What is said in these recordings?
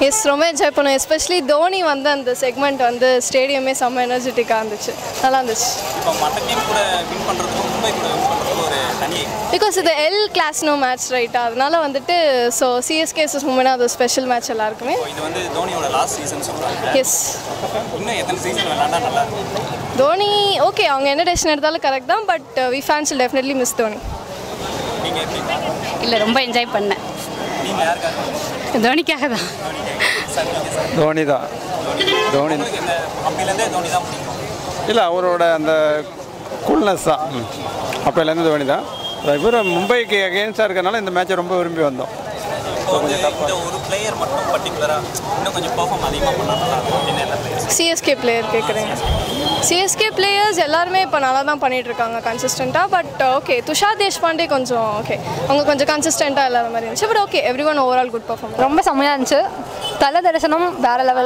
S ரொம்ப enjoy பண்ணோம் especially Dhoni வந்து அந்த செக்மெண்ட் வந்து ஸ்டேடியமே செம்ம எனர்ஜெட்டிக்காக இருந்துச்சு நல்லா இருந்துச்சு இப்போ மற்ற டீம் கூட வின் பண்ணுறதுக்கும் மும்பை கூட வின் பண்ணுறதுக்கும் ஒரு தனி பிகாஸ் இது எல் கிளாஸ்னோ மேட்ச் ரைட்டா அதனால வந்துட்டு ஸோ சிஎஸ்கே எஸ்எஸ் மும்பைனா அது ஸ்பெஷல் மேட்ச் எல்லாருக்குமே இது வந்து தோனியோட லாஸ்ட் சீசன் சொல்கிறாங்க எஸ் இன்னும் எத்தனை சீசன் விளாண்டா நல்லா இருக்கும் தோனி ஓகே அவங்க என்ன டெசிஷன் எடுத்தாலும் கரெக்ட் தான் but we fans definitely miss Dhoni நீங்கள் எப்படி இல்லை ரொம்ப என்ஜாய் பண்ணேன் நீங்கள் யாருக்காக தோனிக்காக தான் சார் நீங்கள் சார் தோனி தான் தோனி உங்களுக்கு இந்த அப்பையிலேருந்தே தோனி தான் பிடிக்கும் இல்லை அவரோட அந்த கூல்னஸ் தான் ம். அப்போலேருந்து தோனி தான் இவர் மும்பைக்கு அகேன்ஸ்டாக இருக்கறனால இந்த மேட்சை ரொம்ப விரும்பி வந்தோம் இப்போ வந்து இந்த ஒரு பிளேயர் மட்டும் பர்டிகுலராக இன்னும் கொஞ்சம் பெர்ஃபார்ம் அதிகமாக பண்ணா நல்லா இருக்கும் அப்படின்னு என்ன பிளேயர்ஸ் சிஎஸ்கே பிளேயர் கேட்குறீங்க சிஎஸ்கே பிளேயர்ஸ் எல்லாருமே இப்போ நல்லா தான் பண்ணிட்டு இருக்காங்க கன்சிஸ்டண்ட்டாக பட் ஓகே துஷார் தேஷ்பாண்டே கொஞ்சம் ஓகே அவங்க கொஞ்சம் கன்சிஸ்டண்ட்டாக இல்லாத மாதிரி இருந்துச்சு but okay everyone overall good perform ரொம்ப செம்மையாக இருந்துச்சு தல தரிசனம் வேற லெவல்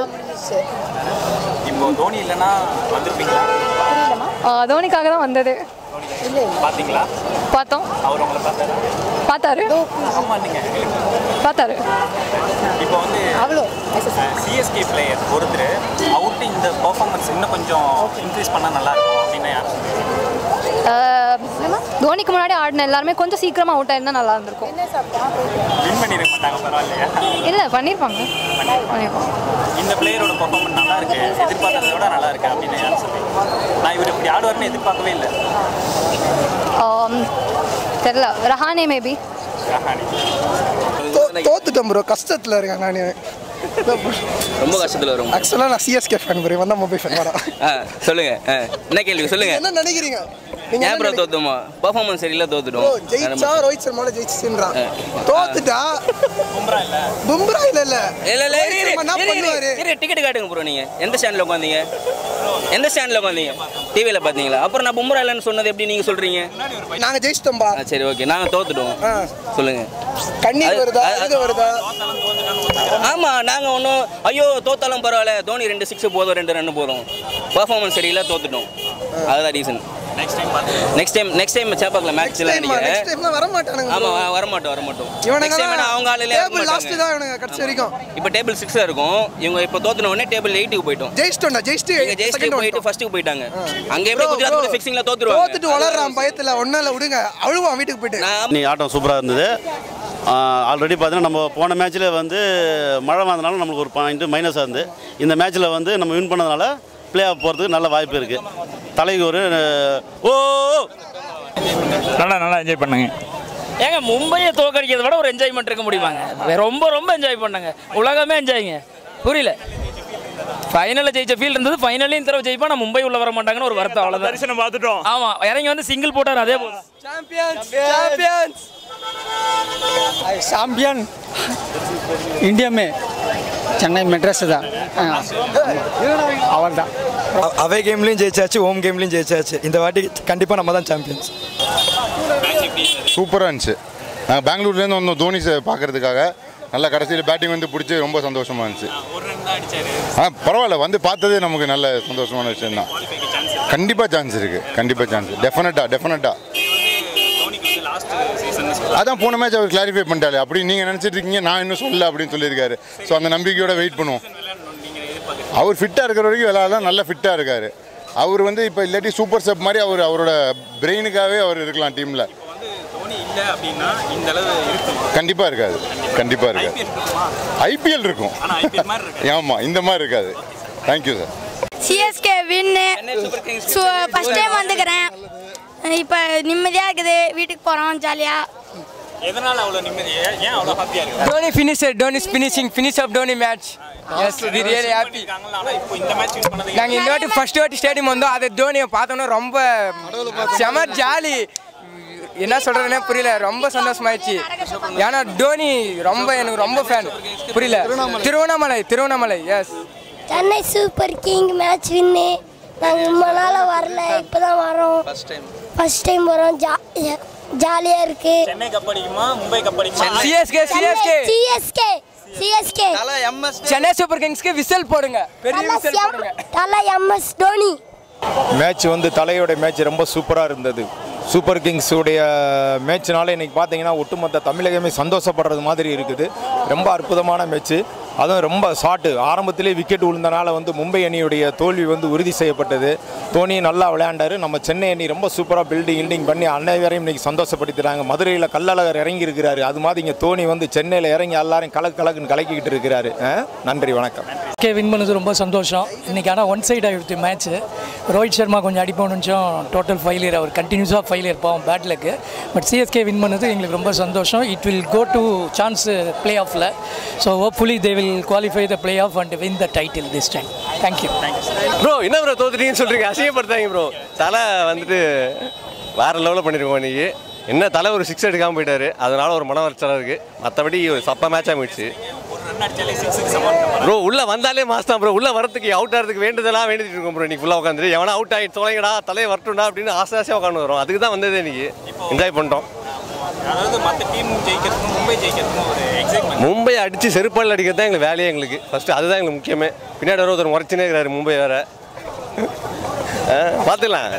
இப்போ தோனி இல்லைன்னா வந்திருப்பீங்களா தோனிக்காக தான் வந்தது பார்த்தீங்களா பார்த்தோம் அவர் உங்களை பார்த்தாரா பார்த்தாரு ஆமாம் நீங்கள் பார்த்தாரு இப்போ வந்து அவ்வளோ சிஎஸ்கே பிளேயர் ஒருத்தர் அவர்கிட்ட இந்த பர்ஃபார்மன்ஸ் இன்னும் கொஞ்சம் இன்க்ரீஸ் பண்ணால் நல்லா இருக்கும் அப்படின்னு யார் சொல்றீங்க? அஹ், தோனிக்கு முன்னாடி ஆடின எல்லாருமே கொஞ்சம் சீக்கிரமாக அவுட் ஆயிருந்தா நல்லா இருந்திருக்கும் வின் பண்ணிருக்க மாட்டாங்க பரவாயில்லையா இல்லை பண்ணியிருப்பாங்க பண்ணியிருப்பாங்க இந்த பிளேயரோட பர்ஃபார்மன்ஸ் நல்லா இருக்கு எதிர்பார்த்ததை விட நல்லா இருக்கு அப்படின்னு யார் சொல்றீங்க நான் இவர் இப்படி ஆடுவார்னு எதிர்பார்க்கவே இல்லை ஆம், தெரியல ரஹானே மேபி ரஹானி தோத்துட்டேன் ப்ரோ கஷ்டத்தில் இருக்கேன் நான் ரொம்ப கஷ்டத்தில் வரும் ஆக்சுவலாக நான் சிஎஸ்கே ஃபேன் ப்ரோ வந்தால் மொபைல் ஃபேன் வரேன் ஆ சொல்லுங்க ஆ, என்ன கேள்வி சொல்லுங்க என்ன நினைக்கிறீங்க நீங்க ஏன் என்ன ப்ரோ நினை- தோத்துமா பர்ஃபார்மன்ஸ் சரியில்லை ப்ரோ தோத்துட்டோம் ஜெயிச்சா ரோஹித் சர்மால ஜெயிச்சுன்றான் ஆ. தோத்துட்டா பும்ரா இல்ல பும்ரா இல்ல இல்ல இல்ல இல்ல ரோஹித் சர்மா என்ன பண்ணுவாரு டிக்கெட் காட்டுங்க ப்ரோ நீங்க எந்த ஸ்டாண்ட்ல உட்காந்தீங்க எந்த ஸ்டாண்ட்ல உட்காந்தீங்க டிவியில பாத்தீங்களா அப்புறம் நான் பும்ரா இல்லைன்னு சொன்னது எப்படி நீங்க சொல்றீங்க நாங்க ஜெயிச்சிட்டோம்பா ஆ, சரி ஓகே நாங்க தோத்துட்டோம் ஆ. சொல்லுங்க கண்ணீர் அது- வருதா அது- இது வருதா ஆமா நாங்க ஒன்றும் ஐயோ தோத்தாலும் பரவாயில்ல தோனி ரெண்டு சிக்ஸ் போதும் ரெண்டு ரன் போதும் பர்ஃபார்மன்ஸ் சரியில்லை தோத்துட்டோம் அதுதான் ரீசன் நெக்ஸ்ட் டைம் பார்த்து நெக்ஸ்ட் டைம் நெக்ஸ்ட் டைம் சேப்பாக்கல நெக்ஸ்ட் மேட்ச்ல டைம் நினைக்கிறேன் நெக்ஸ்ட் டைம்ல வர மாட்டானுங்க ஆமா வ- வரமாட்டோம் வரமாட்டோம் இவனுங்க நெக்ஸ்ட் டைம் அவங்க ஆளுல டேபிள் லாஸ்ட் தான் இவனுங்க கடைசி வரைக்கும் இப்போ டேபிள் சிக்ஸா இருக்கும் இவங்க இப்போ தோத்துன உடனே டேபிள் எயிட்டுக்கு போயிட்டோம் ஜெயிச்சிட்டோம்டா ஜெயிச்சிட்டு இங்க ஜெயிச்சு second போயிட்டு வந்துட்டோம். ஃபர்ஸ்ட்டுக்கு போயிட்டாங்க அங்க எப்படி Bro, குஜராத் கூட bro. ஃபிக்ஸிங்ல தோத்துருவாங்க தோத்துட்டு வளர்றான் பயத்துல ஒன்னும் இல்ல விடுங்க அழுவான் வீட்டுக்கு போயிட்டு நான் இன்னைக்கு ஆட்டம் சூப்பராக இருந்தது ஆல்ரெடி பார்த்தீங்கன்னா நம்ம போன மேட்ச்சில் வந்து மழை வந்தனால நம்மளுக்கு ஒரு பாயிண்ட்டு மைனஸாக இருந்து இந்த மேட்ச்சில் வந்து நம்ம வின் பண்ணதுனால ப்ளே ஆஃப் போகிறதுக்கு நல்ல வாய்ப்பு இருக்குது தலைக்கு ஒரு அஹ், ஓ நல்லா நல்லா என்ஜாய் பண்ணுங்க ஏங்க மும்பையை தோக்கடிக்கிறத விட ஒரு என்ஜாய்மெண்ட் இருக்க முடியுமாங்க வே- ரொம்ப ரொம்ப என்ஜாய் பண்ணாங்க உலகமே என்ஜாய்ங்க புரியல ஃபைனலில் ஜெயிச்ச ஃபீல் இருந்தது ஃபைனலையும் இந்த தடவை ஜெயிப்பா நான் மும்பை உள்ள வர மாட்டாங்கன்னு ஒரு வருத்தம் அவ்வளோதான் தரிசனம் பார்த்துட்டோம் ஆமா இறங்கி வந்து சிங்கிள் போட்டார் அதே போதும் சாம்பியன்ஸ் चैंपियन इंडिया में चेन्नई मेड्रास தான் அவள் தான் அவே கேம்லயும் ஜெயிச்சாச்சு ஹோம் கேம்லயும் ஜெயிச்சாச்சு இந்த வாட்டி கண்டிப்பா நம்ம தான் சாம்பியன்ஸ் சூப்பராக இருந்துச்சு நாங்கள் பெங்களூர்லேருந்து வந்தோம் தோனி சார் பார்க்கறதுக்காக நல்லா கடைசியில் பேட்டிங் வந்து பிடிச்சி ரொம்ப சந்தோஷமாக இருந்துச்சு ஒரு ரன் தான் அடிச்சாரு ஆ பரவாயில்ல வந்து பார்த்ததே நமக்கு நல்ல சந்தோஷமான விஷயம் தான் கண்டிப்பாக சான்ஸ் இருக்குது கண்டிப்பாக சான்ஸ் டெஃபினட்டாக டெஃபினட்டாக தோனிக்கு வந்து லாஸ்ட் சீசன் அதான் போன மேட்ச் அவர் கிளாரிஃபை பண்ணிட்டாரு அப்படி நீங்கள் நினச்சிட்டு இருக்கீங்க நான் இன்னும் சொல்லல அப்படின்னு சொல்லியிருக்காரு ஸோ அந்த நம்பிக்கையோட வெயிட் பண்ணுவோம் அவர் ஃபிட்டாக இருக்கிற வரைக்கும் விளையாடலாம் நல்லா ஃபிட்டாக இருக்காரு அவர் வந்து இப்போ இல்லாட்டி சூப்பர் சப் மாதிரி அவர் அவரோட பிரெயினுக்காகவே அவர் இருக்கலாம் டீமில் வந்து தோனி இல்லை அப்படின்னா இந்த அளவு இருக்குமா கண்டிப்பாக இருக்காது கண்டிப்பாக இருக்காது ஐபிஎல் இருக்குமா ஐபிஎல் இருக்கும் ஆனா ஐபிஎல் மாதிரி இருக்கு ஆமாம் இந்த மாதிரி இருக்காது thank you sir CSK win so first time வந்துக்கிறேன் இப்போ நிம்மதியாக இருக்குது வீட்டுக்கு போகிறோம் ஜாலியாக எதனால அவ்வளவு நிம்மதி ஏன் அவ்வளவு ஹாப்பியா இருக்கு Dhoni finish Dhoni finishing finish off Dhoni match yes we really happy இருக்காங்களா ஆனா இப்போ இந்த மேட்ச் வின் பண்ணது நாங்கள் இந்த வாட்டி ஃபர்ஸ்ட் வாட்டி ஸ்டேடியம் வந்தோம் அதை தோனியை பார்த்தோன்னா ரொம்ப செம ஜாலி என்ன சொல்கிறதுனே புரியல ரொம்ப சந்தோஷமாயிடுச்சு ஏன்னா டோனி ரொம்ப எனக்கு ரொம்ப ஃபேன் புரியல Tiruvannamalai Tiruvannamalai yes Chennai Super King match win நாங்கள் ரொம்ப நாளாக வரல இப்போ தான் வரோம் ஃபஸ்ட் டைம் வரோம் ஜா ஜாலியாக இருக்குது சென்னை கப் அடிக்குமா மும்பை கப் அடிக்குமா CSK CSK CSK CSK Chennai Super கிங்ஸ்க்கு விசில் போடுங்க பெரிய விசில் போடுங்க தலை எம்எஸ் தோனி மேட்ச் வந்து தலையோட மேட்ச் ரொம்ப சூப்பராக இருந்தது சூப்பர் கிங்ஸ் உடைய மேட்ச்னால இன்னைக்கு பார்த்தீங்கன்னா ஒட்டுமொத்த தமிழகமே சந்தோஷப்படுறது மாதிரி இருக்குது ரொம்ப அற்புதமான மேட்ச்சு அதுவும் ரொம்ப ஷாட்டு ஆரம்பத்திலே விக்கெட் விழுந்தனால வந்து மும்பை அணியுடைய தோல்வி வந்து உறுதி செய்யப்பட்டது தோனி நல்லா விளையாண்டாரு நம்ம சென்னை அணி ரொம்ப சூப்பராக பில்டிங் கில்டிங் பண்ணி அனைவரையும் இன்னைக்கு சந்தோஷப்படுத்திட்டாங்க மதுரையில் கள்ளழகர் இறங்கி இருக்கிறாரு அது மாதிரி இங்கே தோனி வந்து சென்னையில் இறங்கி எல்லாரையும் கலக்கு கலக்குன்னு கலக்கிக்கிட்டு இருக்கிறாரு ஆ? நன்றி வணக்கம் கே வின் பண்ணது ரொம்ப சந்தோஷம் இன்றைக்கி ஆனால் ஒன் சைட் ஆகிடுச்சு மேட்ச்சு ரோஹித் சர்மா கொஞ்சம் அடிப்போம் நினச்சோம் டோட்டல் ஃபெயிலியர் அவர் கண்டினியூஸாக ஃபெயிலியர் பாவம் பேட்லுக்கு பட் சிஎஸ்கே வின் பண்ணது எங்களுக்கு ரொம்ப சந்தோஷம் it will go to chance play ஆஃபில் so hopefully they will qualify the play off and win the title this time thank you bro என்ன ப்ரோ தோத்துட்டீங்கன்னு சொல்றீங்க அசிங்கப்படுத்தாங்க ப்ரோ தலை வந்துட்டு வேற லெவலில் பண்ணிருக்கோம் இன்னைக்கு என்ன தலை ஒரு சிக்ஸ் எடுக்காம போயிட்டாரு அதனால ஒரு மன வருத்தம் இருக்கு மற்றபடி ஒரு சப்ப மேட்ச் ஆகிடுச்சு ப்ரோ உள்ள வந்தாலே மாஸ் தான் ப்ரோ உள்ள வரதுக்கு அவுட் ஆகிறதுக்கு வேண்டுதெல்லாம் வேண்டிட்டு இருக்கோம் ப்ரோ இன்னைக்கு ஃபுல்லாக உட்காந்து எவனா அவுட் ஆகி தொலைங்கடா தலையை வரட்டும்டா அப்படின்னு ஆசை ஆசையாக உட்காந்து வரும் அதுக்கு தான் வந்தது இன்னைக்கு என்ஜாய் பண்ணிட்டோம் அதாவது மற்ற டீம் ஜெயிக்கிறதுக்கும் மும்பை ஜெயிக்கிறதுக்கும் ஒரு எக்ஸைட்மெண்ட் மும்பை அடிச்சு செருப்பால் அடிக்கிறது தான் எங்களுக்கு வேலையே எங்களுக்கு ஃபர்ஸ்ட் அதுதான் எங்களுக்கு முக்கியமே பின்னாடி வர ஒருத்தர் முறைச்சினே இருக்கிறாரு மும்பை வேற ஆ, பார்த்துக்கலாம்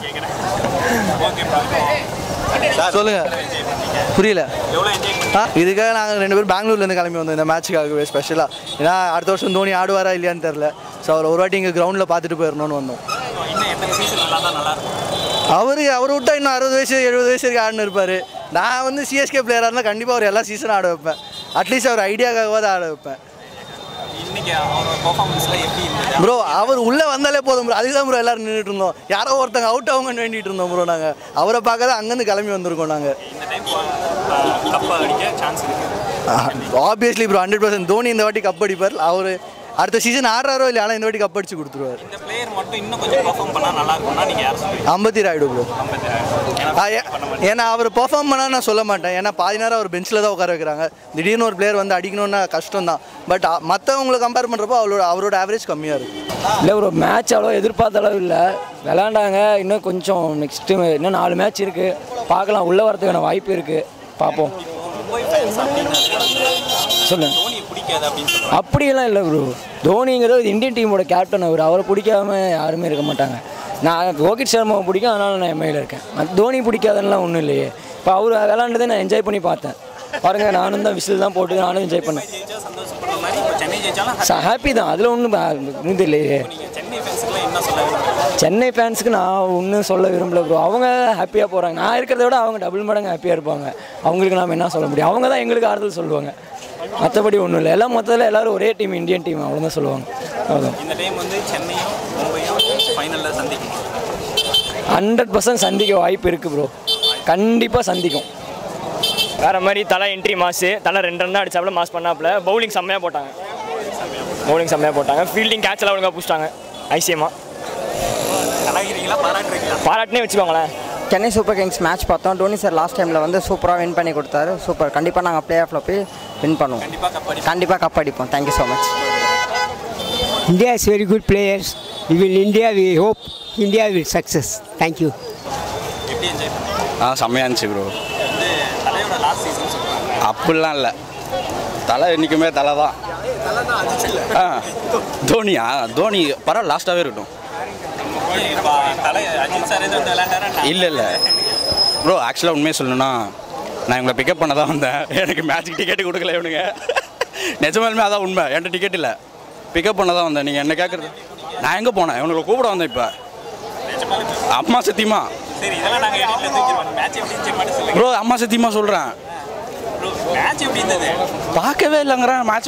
சொல்லுங்க புரியல ஆ இதுக்காக நாங்கள் ரெண்டு பேரும் பெங்களூர்லேருந்து கிளம்பி வந்தோம் இந்த மேட்ச்சுக்காகவே ஸ்பெஷலாக ஏன்னா அடுத்த வருஷம் தோனி ஆடுவாரா இல்லையான்னு தெரில ஸோ அவர் ஒரு வாட்டி இங்கே கிரவுண்டில் பார்த்துட்டு போயிடணும்னு வந்தோம் இன்னும் எத்தனை சீசன் நல்லா தான் நல்லா இருக்கும் அவரு அவர் விட்டா இன்னும் அறுபது வயசு எழுபது வயசு வரைக்கும் ஆடுன்னு இருப்பார் நான் வந்து சிஎஸ்கே பிளேயராக இருந்தால் கண்டிப்பாக அவர் எல்லா சீசனும் ஆட வைப்பேன் அட்லீஸ்ட் அவர் ஐடியாக்காகவாவது ஆட வைப்பேன் இன்னைக்கு அவரோட பெர்ஃபார்மன்ஸ்ல எப்படி இருந்தது ப்ரோ அவர் உள்ளே வந்தாலே போதும் ப்ரோ அதுக்கு தான் ப்ரோ எல்லாரும் நின்றுட்டு இருந்தோம் யாரோ ஒருத்தங்க அவுட் ஆகுங்கன்னு வேண்டிட்டு இருந்தோம் ப்ரோ நாங்கள் அவரை பார்க்க தான் அங்கேருந்து கிளம்பி வந்திருக்கோம் நாங்கள் இந்த டைம் கப் அடிக்க சான்ஸ் இருக்கு obviously bro hundred percent Dhoni இந்த வாட்டி கப் அடிப்பார் அவர் அடுத்த சீசன் ஆடுறாரோ இல்லை ஆனால் இந்த வாட்டி கப் அடிச்சு கொடுத்துருவார் இந்த பிளேயர் மட்டும் இன்னும் கொஞ்சம் பெர்ஃபார்ம் பண்ணா நல்லா இருக்கும்னா நீங்க யார் சொல்றீங்க அம்பத்தி ராய்டு ப்ரோ ஏன்னா அவர் பெர்ஃபார்ம் பண்ணா நான் சொல்ல மாட்டேன் ஏன்னா பாதி நேரம் அவர் பெஞ்சில் தான் உட்கார வைக்கிறாங்க திடீர்னு ஒரு பிளேயர் வந்து அடிக்கணும்னா கஷ்டம் தான் பட் மற்றவங்களை கம்பேர் பண்ணுறப்போ அவரோட அவரோட ஆவரேஜ் கம்மியாக இருக்கும் இல்லை ப்ரோ மேட்ச் அவ்வளோ எதிர்பார்த்த அளவு இல்லை விளாண்டாங்க இன்னும் கொஞ்சம் நெக்ஸ்ட்டு இன்னும் நாலு மேட்ச் இருக்குது பார்க்கலாம் உள்ளே வரதுக்கான வாய்ப்பு இருக்குது பார்ப்போம் மும்பை ஃபேன்ஸ் அப்படின்னா சொல்லுங்க தோனி பிடிக்காது அப்படின்னு சொல்றாங்க அப்படியெல்லாம் இல்லை ப்ரோ தோனிங்கிறது இந்தியன் டீமோட கேப்டன் அவர் அவரை பிடிக்காம யாருமே இருக்க மாட்டாங்க நான் ரோஹித் சர்மாவை பிடிக்கும் அதனால நான் எம்ஐயில் இருக்கேன் மத்த தோனி பிடிக்காதெல்லாம் ஒன்றும் இல்லையே இப்போ அவர் விளாண்டதை நான் என்ஜாய் பண்ணி பார்த்தேன் பாருங்க நானும் தான் விசில் தான் போட்டு நானும் என்ஜாய் பண்ணேன் ஜெயிச்சா சந்தோஷப்படுற மாதிரி இப்போ சென்னை ஜெயிச்சாலும் ஹாப்பி தான் அதில் ஒன்றும் இது இல்லையே நீங்க சென்னை ஃபேன்ஸுக்குலாம் என்ன சொல்ல விரும்புறீங்க சென்னை ஃபேன்ஸுக்கு நான் ஒன்றும் சொல்ல விரும்பல ப்ரோ அவங்க ஹாப்பியாக போகிறாங்க நான் இருக்கிறத விட அவங்க டபுள் மடங்கு ஹாப்பியாக இருப்பாங்க அவங்களுக்கு நாம் என்ன சொல்ல முடியும் அவங்க தான் எங்களுக்கு ஆறுதல் சொல்லுவாங்க மற்றபடி ஒன்றும் இல்லை எல்லாம் மொத்தத்தில் எல்லாரும் ஒரே டீம் இந்தியன் டீம் அவ்வளோதான் சொல்லுவாங்க அவ்வளோதான் இந்த டைம் வந்து சென்னையும் மும்பையும் ஃபைனலில் சந்திக்கும் ஹண்ட்ரட் பர்சன்ட் சந்திக்க வாய்ப்பு இருக்குது ப்ரோ கண்டிப்பாக சந்திக்கும் வேற மாதிரி தலை என்ட்ரி மாசு தலை ரெண்டு ரன் தான் அடிச்சாப்புல மாஸ் பண்ணாப்புல பவுலிங் செம்மையாக போட்டாங்க பவுலிங் செம்மையாக போட்டாங்க ஃபீல்டிங் கேட்ச் எல்லாம் ஒழுங்காக பிடிச்சிட்டாங்க ஐசியமாக கலாகிறீங்களா பாராட்டுறீங்களா பாராட்டுனே வச்சுக்கோங்களேன் சென்னை சூப்பர் கிங்ஸ் மேட்ச் பார்த்தோம் டோனி சார் லாஸ்ட் டைமில் வந்து சூப்பராக வின் பண்ணி கொடுத்தாரு சூப்பர் கண்டிப்பாக நாங்கள் பிளே ஆஃபில் போய் வின் பண்ணுவோம் கண்டிப்பாக கப் அடிப்போம் thank you so much India is very good players. We will India. We hope India will success. Thank you. எப்படி என்ஜாய் பண்ணீங்க ஆ செம்மையாக இருந்துச்சு ப்ரோ வந்து தலையோட லாஸ்ட் சீசன் சொல்றாங்க அப்படிலாம் இல்லை தலை என்றைக்குமே தலை தான் ஆ தோனியா தோனி பரவாயில்ல லாஸ்ட்டாகவே இருக்கட்டும் இப்போ தலை அஜித் சார் எதுவும் வந்து விளையாண்டாரா இல்லை இல்லை ப்ரோ ஆக்சுவலாக உண்மையை சொல்லணும்னா நான் இவங்களை பிக்கப் பண்ண தான் வந்தேன் எனக்கு மேட்ச்சுக்கு டிக்கெட் கொடுக்கல இவனுங்க நிஜமாலுமே அதான் உண்மை என்கிட்ட டிக்கெட் இல்லை பிக்கப் பண்ண தான் வந்தேன் நீங்கள் என்ன கேட்குறது நான் எங்கே போனேன் இவனுக்கு கூப்பிட வந்தேன் இப்போ அம்மா சத்தியமா சரி இதெல்லாம் நாங்கள் எடிட்டில் தூக்கிடுவோம் மேட்ச் எப்படி இருந்துச்சு மட்டும் சொல்லுங்க ப்ரோ அம்மா சத்தியமா சொல்கிறேன் மேட்ச் எப்படி இருந்தது பார்க்கவே இல்லைங்கிறேன் மேட்ச்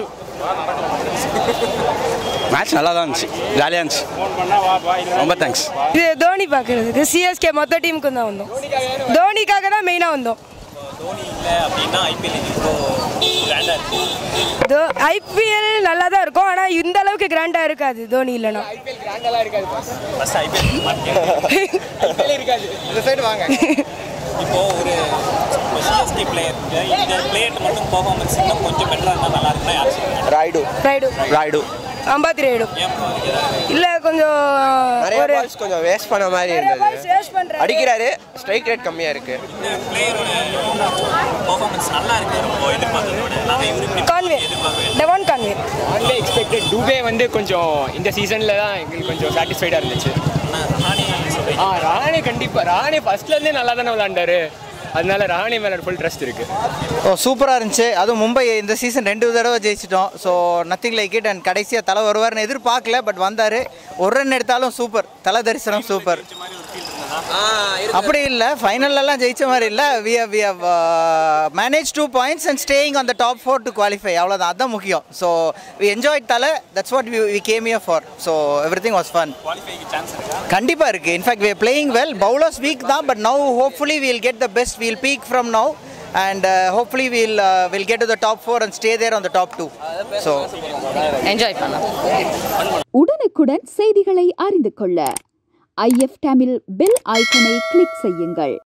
மேட்ச் நல்லா தான் இருந்துச்சு ஜாலியாக இருந்துச்சு ரொம்ப தேங்க்ஸ் இது தோனி பார்க்கறதுக்கு சிஎஸ்கே மொத்த டீமுக்கு தான் வந்தோம் தோனிக்காக தான் மெயினாக வந்தோம் தோனி இல்லை அப்படின்னா ஐபிஎல் இப்போ கிராண்டாக இருக்கு தோ ஐபிஎல் நல்லா தான் இருக்கும் ஆனால் இந்த அளவுக்கு கிராண்டாக இருக்காது தோனி இல்லைன்னா ஃபர்ஸ்ட் ஐபிஎல் இருக்காது இந்த சைடு வாங்க இப்போ ஒரு சிஎஸ்கே பிளேயர் இந்த பிளேயர்ட்டு மட்டும் பெர்ஃபார்மன்ஸ் இன்னும் கொஞ்சம் பெட்டராக இருந்தால் நல்லா இருக்குன்னா யார் சொல்லுங்க ராய்டு ரைடு ராய்டு அம்பாத்தி ரைடு இல்லை கொஞ்சம் நிறைய ஒரு பால்ஸ் கொஞ்சம் வேஸ்ட் பண்ண மாதிரி இருந்தது வேஸ்ட் பண்ணுறாரு அடிக்கிறாரு ஸ்ட்ரைக் ரேட் கம்மியா இருக்கு பிளேயரோட பெர்ஃபார்மன்ஸ் நல்லா இருக்கு ரொம்ப எதிர்பார்த்ததை விட நாங்கள் இவரு கான்வே டெவான் கான்வே அன்வே எக்ஸ்பெக்டட் டூபே வந்து கொஞ்சம் இந்த சீசனில் தான் எங்களுக்கு கொஞ்சம் சாட்டிஸ்ஃபைடாக இருந்துச்சு ஆ ராணே கண்டிப்பாக ராணே ஃபர்ஸ்ட்லேருந்தே நல்லா தானே விளாண்டாரு அதனால ரஹானி மேலே ஃபுல் ட்ரஸ்ட் இருக்கு ஓ சூப்பராக இருந்துச்சு அதுவும் மும்பை இந்த சீசன் ரெண்டு தடவை ஜெயிச்சிட்டோம் so nothing like it and கடைசியாக தலை வருவார்னு எதிர்பார்க்கல பட் வந்தார் ஒரு ரன் எடுத்தாலும் சூப்பர் தலை தரிசனம் சூப்பர் அப்படி இல்லை ஃபைனல்லலாம் ஜெயிச்ச மாதிரி இல்லை we have we have manage two points and staying on the top four to qualify அவ்வளோதான் அதுதான் முக்கியம் ஸோ வி என்ஜாய் தலை that's what we we game year for so everything was fun கண்டிப்பாக இருக்குது in fact we playing well bowlers weak தான் but now hopefully we'll get the best we'll peak from now and hopefully we'll will get to the top four and stay there on the top two so enjoy பண்ணலாம் உடனுக்குடன் செய்திகளை அறிந்து கொள்ள IF Tamil bell ஐக்கனை click செய்யுங்கள்